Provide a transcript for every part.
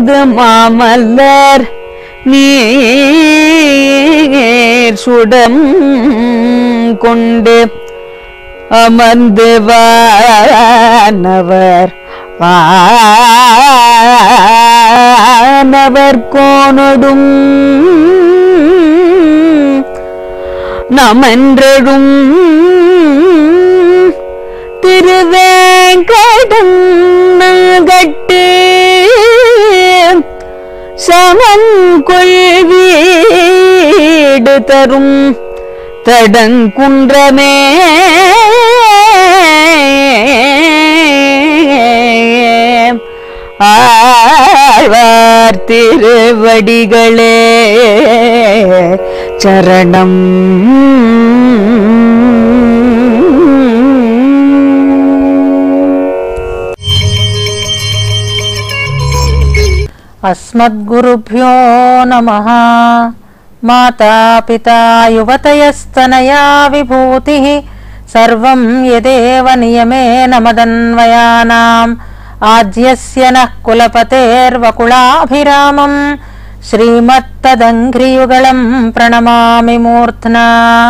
அமர்ந்து மாமல்லர் நீர் சுடம் கொண்டு அமர்ந்து வானவர் வானவர் கோனொடும் நமன்றழும் திருவேங்கடம் கட்டு சமன் கொள்வீடு தரும் தடங்குன்றமே ஆழ்வார் திருவடிகளே சரணம் अस्मद्गुरुभ्यो नमः मातापिता युवतयस्तनया विभूतिः सर्वं यदेव नियमेन मदन्वयानाम् आद्यस्य नः कुलपतेर्वकुलाभिरामम् శ్రీమత్తదంఘ్రియుగళం ప్రణమామి మూర్ధ్నా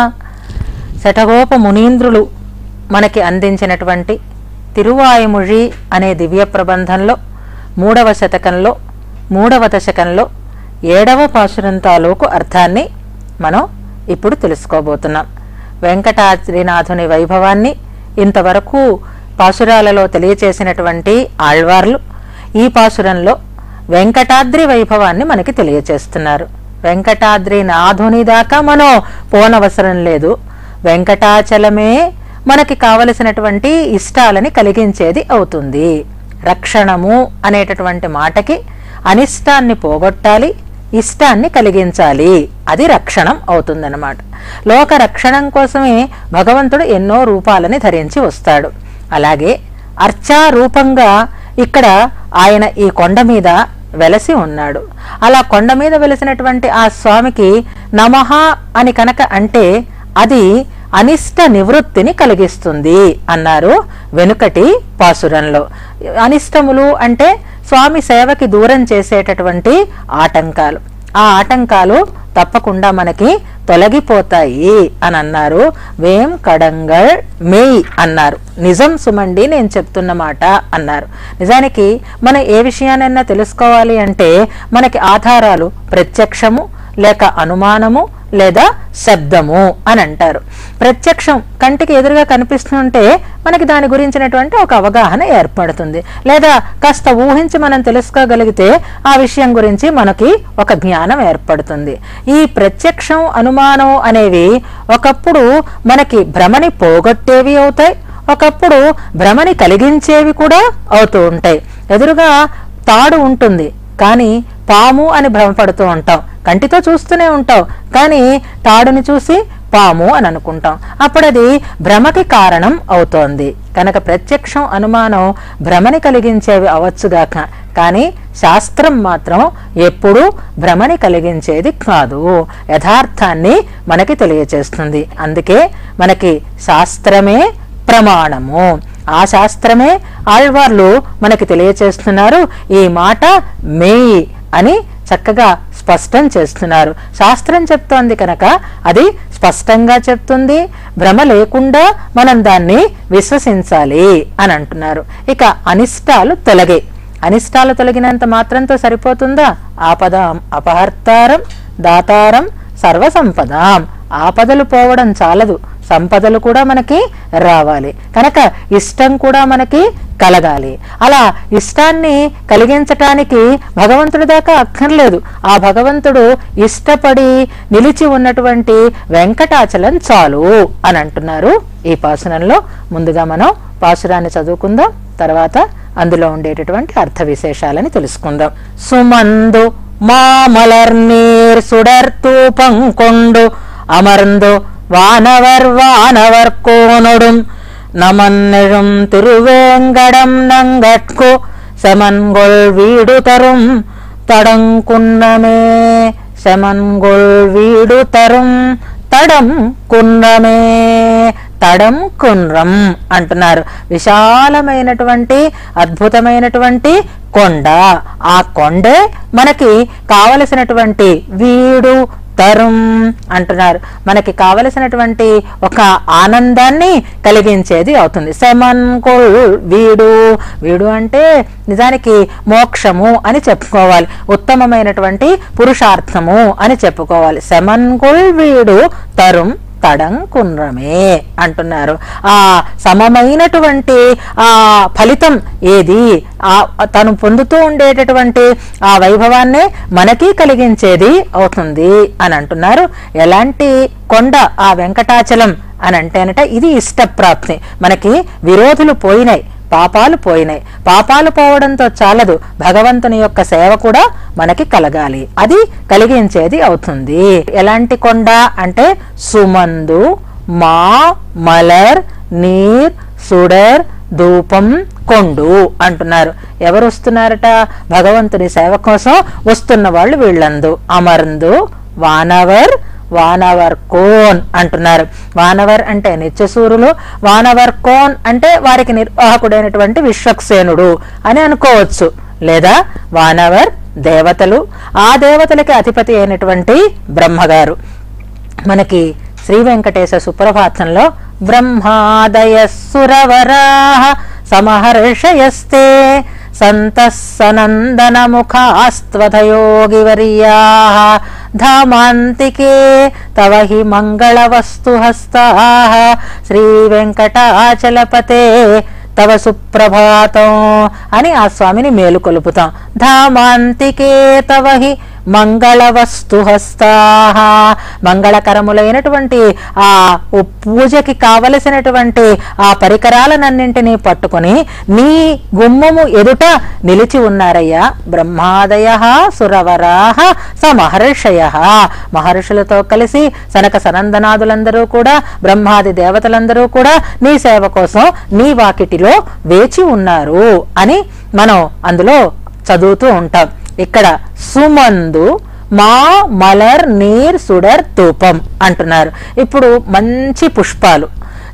శఠగోప మునీంద్రులు మనకి అందించినటువంటి తిరువాయుముళి అనే దివ్య ప్రబంధంలో మూడవ శతకంలో మూడవ దశకంలో ఏడవ పాశురం తాలూకు అర్థాన్ని మనం ఇప్పుడు తెలుసుకోబోతున్నాం వెంకటాద్రినాథుని వైభవాన్ని ఇంతవరకు పాశురాలలో తెలియచేసినటువంటి ఆళ్వార్లు ఈ పాశురంలో వెంకటాద్రి వైభవాన్ని మనకి తెలియచేస్తున్నారు వెంకటాద్రి నాథుని దాకా మనం పోనవసరం లేదు వెంకటాచలమే మనకి కావలసినటువంటి ఇష్టాలని కలిగించేది అవుతుంది రక్షణము అనేటటువంటి మాటకి అనిష్టాన్ని పోగొట్టాలి ఇష్టాన్ని కలిగించాలి అది రక్షణం అవుతుందన్నమాట లోక రక్షణం కోసమే భగవంతుడు ఎన్నో రూపాలని ధరించి వస్తాడు అలాగే అర్చా రూపంగా ఇక్కడ ఆయన ఈ కొండ మీద వెలసి ఉన్నాడు అలా కొండ మీద వెలసినటువంటి ఆ స్వామికి నమః అని కనుక అంటే అది అనిష్ట నివృత్తిని కలిగిస్తుంది అన్నారు వెనుకటి పాసురంలో అనిష్టములు అంటే స్వామి సేవకి దూరం చేసేటటువంటి ఆటంకాలు ఆ ఆటంకాలు తప్పకుండా మనకి తొలగిపోతాయి అని అన్నారు వేం కడంగల్ మేయ్ అన్నారు నిజం సుమండి నేను చెప్తున్న మాట అన్నారు నిజానికి మనం ఏ విషయానైనా తెలుసుకోవాలి అంటే మనకి ఆధారాలు ప్రత్యక్షము లేక అనుమానము లేదా శబ్దము అని అంటారు ప్రత్యక్షం కంటికి ఎదురుగా కనిపిస్తుంటే మనకి దాని గురించినటువంటి ఒక అవగాహన ఏర్పడుతుంది లేదా కాస్త ఊహించి మనం తెలుసుకోగలిగితే ఆ విషయం గురించి మనకి ఒక జ్ఞానం ఏర్పడుతుంది ఈ ప్రత్యక్షం అనుమానం అనేవి ఒకప్పుడు మనకి భ్రమని పోగొట్టేవి అవుతాయి ఒకప్పుడు భ్రమని కలిగించేవి కూడా అవుతూ ఉంటాయి ఎదురుగా తాడు ఉంటుంది కానీ పాము అని భ్రమపడుతూ ఉంటాం కంటితో చూస్తూనే ఉంటాం కానీ తాడుని చూసి పాము అని అనుకుంటాం అప్పుడు అది భ్రమకి కారణం అవుతోంది కనుక ప్రత్యక్షం అనుమానం భ్రమని కలిగించేవి అవచ్చుగాక కానీ శాస్త్రం మాత్రం ఎప్పుడూ భ్రమని కలిగించేది కాదు యథార్థాన్ని మనకి తెలియచేస్తుంది అందుకే మనకి శాస్త్రమే ప్రమాణము ఆ శాస్త్రమే ఆళ్వార్లు మనకి తెలియచేస్తున్నారు ఈ మాట మేయి అని చక్కగా స్పష్టం చేస్తున్నారు శాస్త్రం చెప్తోంది కనుక అది స్పష్టంగా చెప్తుంది భ్రమ లేకుండా మనం దాన్ని విశ్వసించాలి అని అంటున్నారు ఇక అనిష్టాలు తొలగే అనిష్టాలు తొలగినంత మాత్రంతో సరిపోతుందా ఆపద అపహర్తారం దాతారం సర్వసంపదాం ఆపదలు పోవడం చాలదు సంపదలు కూడా మనకి రావాలి కనుక ఇష్టం కూడా మనకి కలగాలి అలా ఇష్టాన్ని కలిగించటానికి భగవంతుడి దాకా అక్కర్లేదు ఆ భగవంతుడు ఇష్టపడి నిలిచి ఉన్నటువంటి వెంకటాచలం చాలు అని అంటున్నారు ఈ పాసురంలో ముందుగా మనం పాసురాన్ని చదువుకుందాం తర్వాత అందులో ఉండేటటువంటి అర్థ విశేషాలని తెలుసుకుందాం సుమందు మామలర్ నీర్ సుడర్ తూపం కొండు అమర్ந்து வானவர் வானவர் கோனொடும் நமன்னெழும் திருவேங்கடம் நங்கட்கு செமன்கொள் வீடு தரும் தடங்குன்னமே செமன்கொள் வீடு தரும் தடம் குன்னமே తడం కుండ్రం అంటున్నారు విశాలమైనటువంటి అద్భుతమైనటువంటి కొండ ఆ కొండే మనకి కావలసినటువంటి వీడు తరుం అంటున్నారు మనకి కావలసినటువంటి ఒక ఆనందాన్ని కలిగించేది అవుతుంది సెమన్ కుల్ వీడు వీడు అంటే నిజానికి మోక్షము అని చెప్పుకోవాలి ఉత్తమమైనటువంటి పురుషార్థము అని చెప్పుకోవాలి సెమన్ కుల్ వీడు తరుం తడంకున్రమే అంటున్నారు ఆ సమమైనటువంటి ఆ ఫలితం ఏది ఆ తను పొందుతూ ఉండేటటువంటి ఆ వైభవాన్నే మనకి కలిగించేది అవుతుంది అని అంటున్నారు ఎలాంటి కొండ ఆ వెంకటాచలం అని అంటేనట ఇది ఇష్టప్రాప్తి మనకి విరోధులు పోయినాయి పాపాలు పోయినాయి పాపాలు పోవడంతో చాలదు భగవంతుని యొక్క సేవ కూడా మనకి కలగాలి అది కలిగించేది అవుతుంది ఎలాంటి కొండ అంటే సుమందు మా మలర్ నీర్ సుడర్ ధూపం కొండు అంటున్నారు ఎవరు వస్తున్నారట భగవంతుని సేవ కోసం వస్తున్న వాళ్ళు వీళ్ళందు అమర్ందు వానవర్ వానవర్ కోన్ అంటున్నారు వానవర్ అంటే నిత్యసూరులు వానవర్ కోన్ అంటే వారికి నిర్వాహకుడైనటువంటి విశ్వక్సేనుడు అని అనుకోవచ్చు లేదా వానవర్ దేవతలు ఆ దేవతలకి అధిపతి అయినటువంటి బ్రహ్మగారు మనకి శ్రీ వెంకటేశ సుప్రభాతంలో బ్రహ్మాదయ సురవరా సమహర్షయస్తే సంతస్సనందన ముఖాస్త్వధయోగివర్యా ధామాంతికే తవ హి మంగళవస్తు హస్తా శ్రీ వెంకటాచలపతే తవ సుప్రభాతం అని ఆ స్వామిని మేలుకొలుపుతాం ధామాంతికే తవ హి మంగళవస్తు హస్తాహ మంగళకరములైనటువంటి ఆ ఉ- పూజకి కావలసినటువంటి ఆ పరికరాలనన్నింటినీ పట్టుకొని నీ గుమ్మము ఎదుట నిలిచి ఉన్నారయ్యా బ్రహ్మాదయ సురవరాహ స మహర్షయ మహర్షులతో కలిసి సనక సనందనాదులందరూ కూడా బ్రహ్మాది దేవతలందరూ కూడా నీ సేవ కోసం నీ వాకిటిలో వేచి ఉన్నారు అని మనం అందులో చదువుతూ ఉంటాం ఇక్కడ సుమందు మా మలర్ నీర్ సుడర్ తూపం అంటున్నారు ఇప్పుడు మంచి పుష్పాలు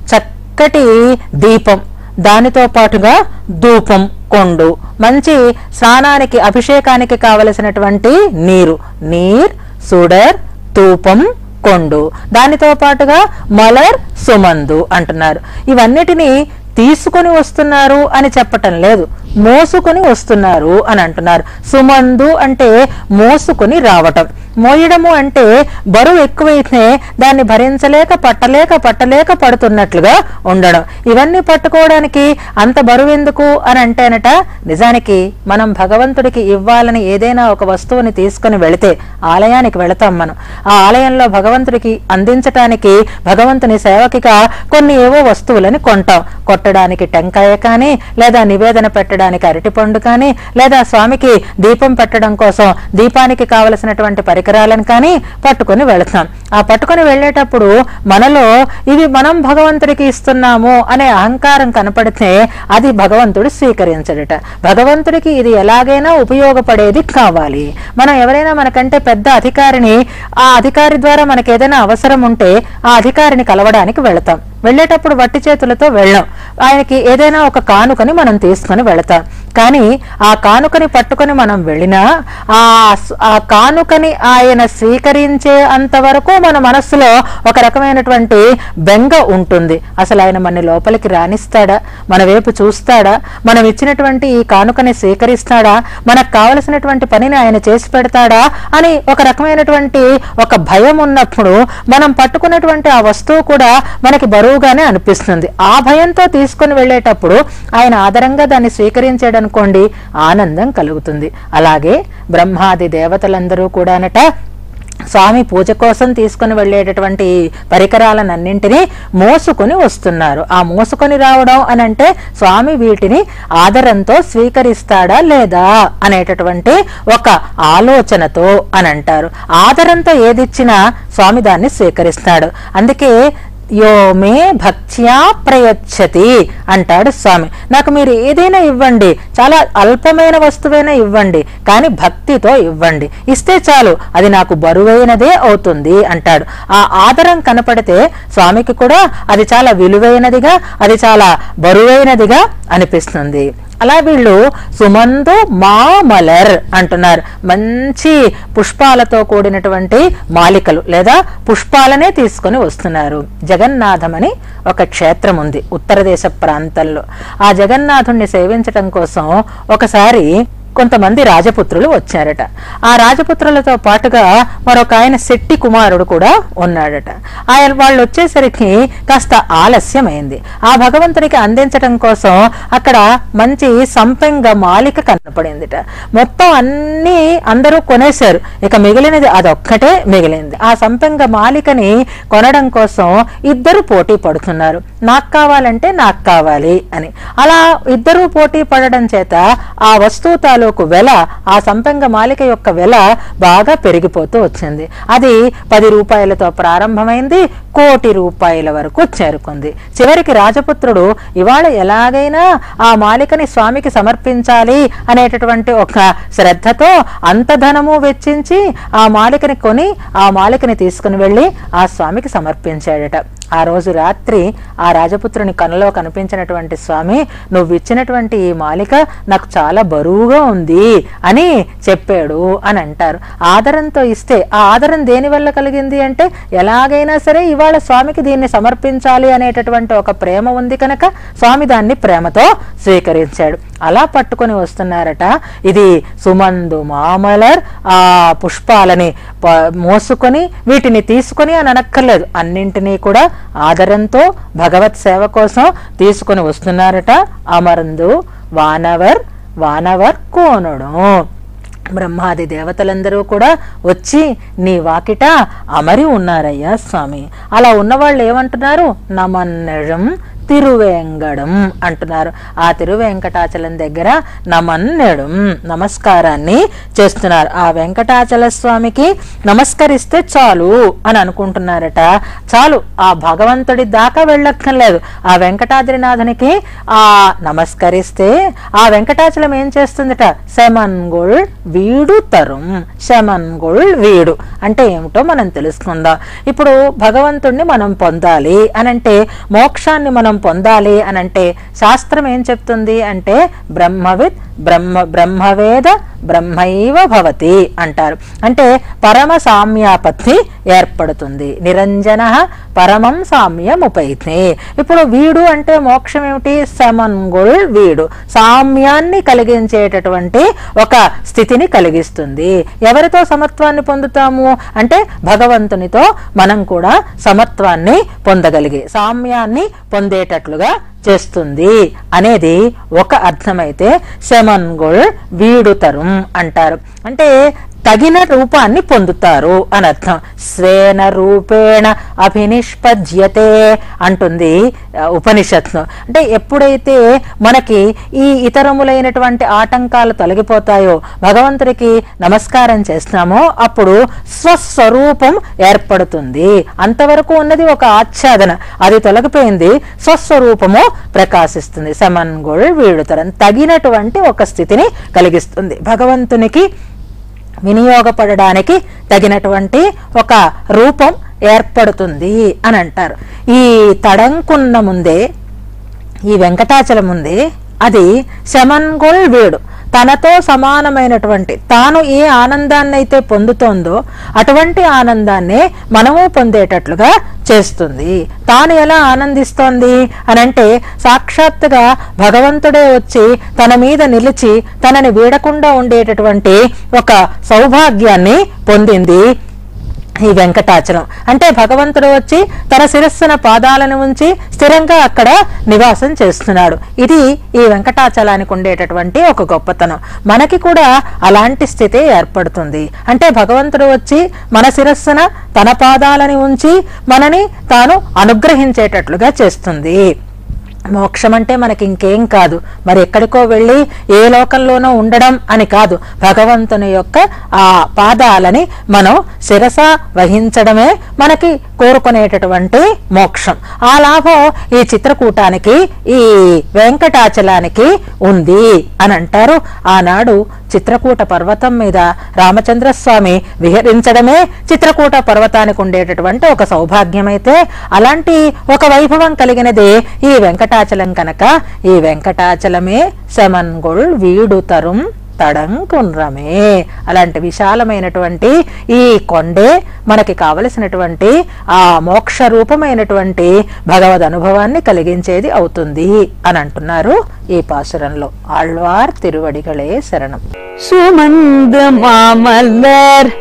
చక్కటి దీపం దానితో పాటుగా ధూపం కొండు మంచి స్నానానికి అభిషేకానికి కావలసినటువంటి నీరు నీర్ సుడర్ తూపం కొండు దానితో పాటుగా మలర్ సుమందు అంటున్నారు ఇవన్నిటినీ తీసుకొని వస్తున్నారు అని చెప్పటం లేదు మోసుకొని వస్తున్నారు అని అంటున్నారు సుమందు అంటే మోసుకొని రావటం మోయడము అంటే బరువు ఎక్కువైతే దాన్ని భరించలేక పట్టలేక పట్టలేక పడుతున్నట్లుగా ఉండడం ఇవన్నీ పట్టుకోవడానికి అంత బరువు ఎందుకు అని అంటేనట నిజానికి మనం భగవంతుడికి ఇవ్వాలని ఏదైనా ఒక వస్తువుని తీసుకొని వెళితే ఆలయానికి వెళతాం మనం ఆ ఆలయంలో భగవంతుడికి అందించటానికి భగవంతుని సేవకిగా కొన్ని ఏవో వస్తువులని కొంటాం కొట్టడానికి టెంకాయ కానీ లేదా నివేదన పెట్టడానికి అరటిపండు కానీ లేదా స్వామికి దీపం పెట్టడం కోసం దీపానికి కావలసినటువంటి పరికరాలను కానీ పట్టుకొని వెళతాం ఆ పట్టుకొని వెళ్ళేటప్పుడు మనలో ఇవి మనం భగవంతుడికి ఇస్తున్నాము అనే అహంకారం కనపడితే అది భగవంతుడు స్వీకరించడట భగవంతుడికి ఇది ఎలాగైనా ఉపయోగపడేది కావాలి మనం ఎవరైనా మనకంటే పెద్ద అధికారిని ఆ అధికారి ద్వారా మనకి ఏదైనా అవసరం ఉంటే ఆ అధికారిని కలవడానికి వెళతాం వెళ్ళేటప్పుడు వట్టి చేతులతో వెళ్ళాం ఆయనకి ఏదైనా ఒక కానుకని మనం తీసుకొని వెళతాం కానీ ఆ కానుకని పట్టుకొని మనం వెళ్ళినా ఆ స్- ఆ కానుకని ఆయన స్వీకరించే అంతవరకు మన మనస్సులో ఒక రకమైనటువంటి బెంగ ఉంటుంది అసలు ఆయన మన లోపలికి రాణిస్తాడా మన వైపు చూస్తాడా మనం ఇచ్చినటువంటి ఈ కానుకని స్వీకరిస్తాడా మనకు కావలసినటువంటి పనిని ఆయన చేసి పెడతాడా అని ఒక రకమైనటువంటి ఒక భయం ఉన్నప్పుడు మనం పట్టుకున్నటువంటి ఆ వస్తువు కూడా మనకి బరువుగానే అనిపిస్తుంది ఆ భయంతో తీసుకొని వెళ్ళేటప్పుడు ఆయన ఆదరంగా దాన్ని స్వీకరించాడు అనుకోండి ఆనందం కలుగుతుంది అలాగే బ్రహ్మాది దేవతలందరూ కూడానట స్వామి పూజ కోసం తీసుకుని వెళ్ళేటటువంటి పరికరాలనన్నింటినీ మోసుకొని వస్తున్నారు ఆ మోసుకొని రావడం అని అంటే స్వామి వీటిని ఆదరంతో స్వీకరిస్తాడా లేదా అనేటటువంటి ఒక ఆలోచనతో అని అంటారు ఆదరంతో ఏదిచ్చినా స్వామి దాన్ని స్వీకరిస్తాడు అందుకే యో మే భక్త్యా ప్రయచ్చతి అంటాడు స్వామి నాకు మీరు ఏదైనా ఇవ్వండి చాలా అల్పమైన వస్తువైనా ఇవ్వండి కానీ భక్తితో ఇవ్వండి ఇస్తే చాలు అది నాకు బరువైనదే అవుతుంది అంటాడు ఆ ఆదరం కనపడితే స్వామికి కూడా అది చాలా విలువైనదిగా అది చాలా బరువైనదిగా అనిపిస్తుంది అలా వీళ్ళు సుమందు మామలర్ అంటున్నారు మంచి పుష్పాలతో కూడినటువంటి మాలికలు లేదా పుష్పాలనే తీసుకొని వస్తున్నారు జగన్నాథం అని ఒక క్షేత్రం ఉంది ఉత్తర దేశ ప్రాంతంలో ఆ జగన్నాథుణ్ణి సేవించటం కోసం ఒకసారి కొంతమంది రాజపుత్రులు వచ్చారట ఆ రాజపుత్రులతో పాటుగా మరొక ఆయన శెట్టి కుమారుడు కూడా ఉన్నాడట ఆయన వాళ్ళు వచ్చేసరికి కాస్త ఆలస్యమైంది ఆ భగవంతునికి అందించటం కోసం అక్కడ మంచి సంపెంగ మాలిక కనపడిందిట మొత్తం అన్ని అందరూ కొనేశారు ఇక మిగిలినది అదొక్కటే మిగిలింది ఆ సంపెంగ మాలికని కొనడం కోసం ఇద్దరు పోటీ పడుతున్నారు నాకు కావాలంటే నాకు కావాలి అని అలా ఇద్దరూ పోటీ పడడం చేత ఆ వస్తువు తాలూకు వెల ఆ సంపెంగ మాలిక యొక్క వెల బాగా పెరిగిపోతూ వచ్చింది అది పది రూపాయలతో ప్రారంభమైంది కోటి రూపాయల వరకు చేరుకుంది చివరికి రాజపుత్రుడు ఇవాళ ఎలాగైనా ఆ మాలికని స్వామికి సమర్పించాలి అనేటటువంటి ఒక శ్రద్ధతో అంత ధనము వెచ్చించి ఆ మాలికని కొని ఆ మాలికని తీసుకుని వెళ్ళి ఆ స్వామికి సమర్పించాడట ఆ రోజు రాత్రి ఆ రాజపుత్రుని కనులో కనిపించినటువంటి స్వామి నువ్వు ఇచ్చినటువంటి ఈ మాలిక నాకు చాలా బరువుగా ఉంది అని చెప్పాడు అని అంటారు ఆదరంతో ఇస్తే ఆ ఆదరం దేని వల్ల కలిగింది అంటే ఎలాగైనా సరే ఇవాళ స్వామికి దీన్ని సమర్పించాలి అనేటటువంటి ఒక ప్రేమ ఉంది కనుక స్వామి దాన్ని ప్రేమతో స్వీకరించాడు అలా పట్టుకొని వస్తున్నారట ఇది సుమందు మామలర్ ఆ పుష్పాలని ప- మోసుకొని వీటిని తీసుకొని అని అనక్కర్లేదు అన్నింటినీ కూడా ఆదరంతో భగవత్ సేవ కోసం తీసుకొని వస్తున్నారట అమరందు వానవర్ వానవర్ కోనుడు బ్రహ్మాది దేవతలందరూ కూడా వచ్చి నీ వాకిట అమరి ఉన్నారయ్యా స్వామి అలా ఉన్నవాళ్ళు ఏమంటున్నారు నమన్నెడం తిరువేంగడం అంటున్నారు ఆ తిరువెంకటాచలం దగ్గర నమన్నెడం నమస్కారాన్ని చేస్తున్నారు ఆ వెంకటాచల స్వామికి నమస్కరిస్తే చాలు అని అనుకుంటున్నారట చాలు ఆ భగవంతుడి దాకా వెళ్ళక్కర్లేదు ఆ వెంకటాద్రినాథునికి ఆ నమస్కరిస్తే ఆ వెంకటాచలం ఏం చేస్తుందట శమన్గుళ్ వీడు తరుం శమన్గుళ్ వీడు అంటే ఏమిటో మనం తెలుసుకుందాం ఇప్పుడు భగవంతుణ్ణి మనం పొందాలి అనంటే మోక్షాన్ని మనం పొందాలి అనంటే శాస్త్రం ఏం చెప్తుంది అంటే బ్రహ్మవిత్ బ్రహ్మ బ్రహ్మవేద బ్రహ్మైవ భవతి అంటారు అంటే పరమ సామ్యాపత్తి ఏర్పడుతుంది నిరంజన పరమం సామ్యముపైతే ఇప్పుడు వీడు అంటే మోక్షం ఏమిటి సమన్గుల్ వీడు సామ్యాన్ని కలిగించేటటువంటి ఒక స్థితిని కలిగిస్తుంది ఎవరితో సమత్వాన్ని పొందుతాము అంటే భగవంతునితో మనం కూడా సమత్వాన్ని పొందగలిగే సామ్యాన్ని పొందేటట్లుగా చేస్తుంది అనేది ఒక అర్థమైతే శమన్గుల్ వీడుతరుం అంటారు అంటే తగిన రూపాన్ని పొందుతారు అని అర్థం స్వేన రూపేణ అభినిష్పజ్యతే అంటుంది ఆ, ఉపనిషత్ను అంటే ఎప్పుడైతే మనకి ఈ ఇతరములైనటువంటి ఆటంకాలు తొలగిపోతాయో భగవంతుడికి నమస్కారం చేస్తామో అప్పుడు స్వస్వరూపం ఏర్పడుతుంది అంతవరకు ఉన్నది ఒక ఆచ్ఛాదన అది తొలగిపోయింది స్వస్వరూపము ప్రకాశిస్తుంది సమన్గుళ్ వీడుతరం తగినటువంటి ఒక స్థితిని కలిగిస్తుంది భగవంతునికి వినియోగపడడానికి తగినటువంటి ఒక రూపం ఏర్పడుతుంది అని అంటారు ఈ తడంకున్న ముందే ఈ వెంకటాచలం ఉంది అది శమన్గోల్ వీడు తనతో సమానమైనటువంటి తాను ఏ ఆనందాన్ని అయితే పొందుతోందో అటువంటి ఆనందాన్నే మనము పొందేటట్లుగా చేస్తుంది తాను ఎలా ఆనందిస్తోంది అనంటే సాక్షాత్తుగా భగవంతుడే వచ్చి తన మీద నిలిచి తనని వీడకుండా ఉండేటటువంటి ఒక సౌభాగ్యాన్ని పొందింది ఈ వెంకటాచలం అంటే భగవంతుడు వచ్చి తన శిరస్సున పాదాలను ఉంచి స్థిరంగా అక్కడ నివాసం చేస్తున్నాడు ఇది ఈ వెంకటాచలానికి ఉండేటటువంటి ఒక గొప్పతనం మనకి కూడా అలాంటి స్థితి ఏర్పడుతుంది అంటే భగవంతుడు వచ్చి మన శిరస్సున తన పాదాలని ఉంచి మనని తాను అనుగ్రహించేటట్లుగా చేస్తుంది మోక్షం అంటే మనకి ఇంకేం కాదు మరి ఎక్కడికో వెళ్ళి ఏ లోకంలోనో ఉండడం అని కాదు భగవంతుని యొక్క ఆ పాదాలని మనం శిరస వహించడమే మనకి కోరుకునేటటువంటి మోక్షం ఆ లాభం ఈ చిత్రకూటానికి ఈ వెంకటాచలానికి ఉంది అని అంటారు ఆనాడు చిత్రకూట పర్వతం మీద రామచంద్రస్వామి విహరించడమే చిత్రకూట పర్వతానికి ఉండేటటువంటి ఒక సౌభాగ్యమైతే అలాంటి ఒక వైభవం కలిగినదే ఈ వెంకటాచలం కనుక ఈ వెంకటాచలమే శమన్గొల్ వీడు తరుం తడంకున్రమే అలాంటి విశాలమైనటువంటి ఈ కొండే మనకి కావలసినటువంటి ఆ మోక్ష రూపమైనటువంటి భగవద్ అనుభవాన్ని కలిగించేది అవుతుంది అని అంటున్నారు ఈ పాసురంలో ఆళ్వార్ తిరువడిகளே శరణం சுமந்து மாமல்லர்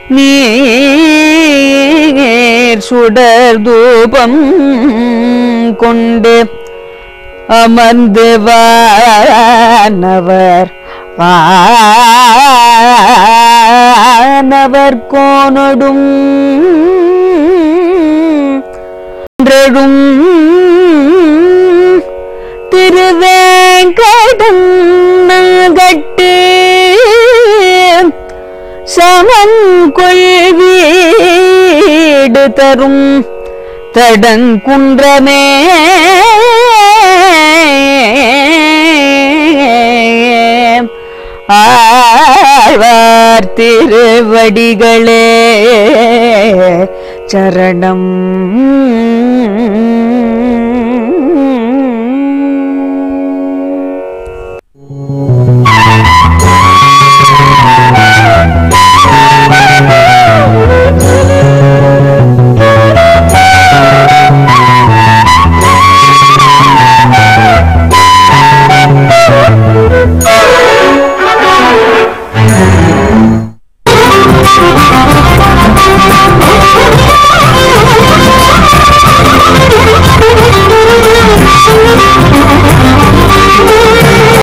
நீர் சுடர் தூபம் கொண்டு அமர்ந்து வானவர் வானவர் கோனொடும் ஒன்றெழும் திருவேங்கடம் கட்டு சமன் கொள்வீடு தரும் தடங்குன்றமே ஆழ்வார் திருவடிகளே சரணம்